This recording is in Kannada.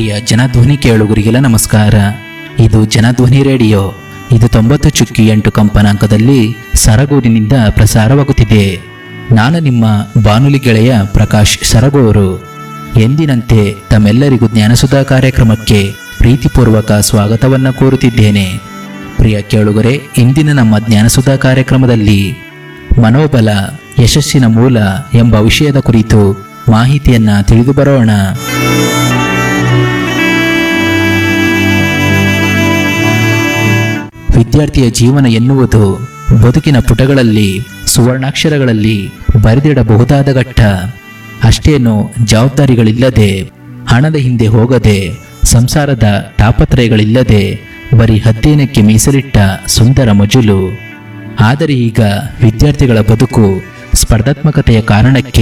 ಪ್ರಿಯ ಜನಧ್ವನಿ ಕೇಳುಗರಿಗೆಲ್ಲ ನಮಸ್ಕಾರ ಇದು ಜನಧ್ವನಿ ರೇಡಿಯೋ ಇದು ತೊಂಬತ್ತು ಚುಕ್ಕಿ ಎಂಟು ಕಂಪನಾಂಕದಲ್ಲಿ ಸರಗೂರಿನಿಂದ ಪ್ರಸಾರವಾಗುತ್ತಿದೆ ನಾನು ನಿಮ್ಮ ಬಾನುಲಿ ಗೆಳೆಯ ಪ್ರಕಾಶ್ ಸರಗೂರು ಎಂದಿನಂತೆ ತಮ್ಮೆಲ್ಲರಿಗೂ ಜ್ಞಾನಸುಧಾ ಕಾರ್ಯಕ್ರಮಕ್ಕೆ ಪ್ರೀತಿಪೂರ್ವಕ ಸ್ವಾಗತವನ್ನು ಕೋರುತ್ತಿದ್ದೇನೆ ಪ್ರಿಯ ಕೇಳುಗರೆ ಇಂದಿನ ನಮ್ಮ ಜ್ಞಾನಸುಧಾ ಕಾರ್ಯಕ್ರಮದಲ್ಲಿ ಮನೋಬಲ ಯಶಸ್ಸಿನ ಮೂಲ ಎಂಬ ವಿಷಯದ ಕುರಿತು ಮಾಹಿತಿಯನ್ನ ತಿಳಿದು ಬರೋಣ ವಿದ್ಯಾರ್ಥಿಯ ಜೀವನ ಎನ್ನುವುದು ಬದುಕಿನ ಪುಟಗಳಲ್ಲಿ ಸುವರ್ಣಾಕ್ಷರಗಳಲ್ಲಿ ಬರೆದಿಡಬಹುದಾದ ಘಟ್ಟ ಅಷ್ಟೇನು ಜವಾಬ್ದಾರಿಗಳಿಲ್ಲದೆ ಹಣದ ಹಿಂದೆ ಹೋಗದೆ ಸಂಸಾರದ ತಾಪತ್ರಯಗಳಿಲ್ಲದೆ ಬರೀ ಅಧ್ಯಯನಕ್ಕೆ ಮೀಸಲಿಟ್ಟ ಸುಂದರ ಮಜುಲು ಆದರೆ ಈಗ ವಿದ್ಯಾರ್ಥಿಗಳ ಬದುಕು ಸ್ಪರ್ಧಾತ್ಮಕತೆಯ ಕಾರಣಕ್ಕೆ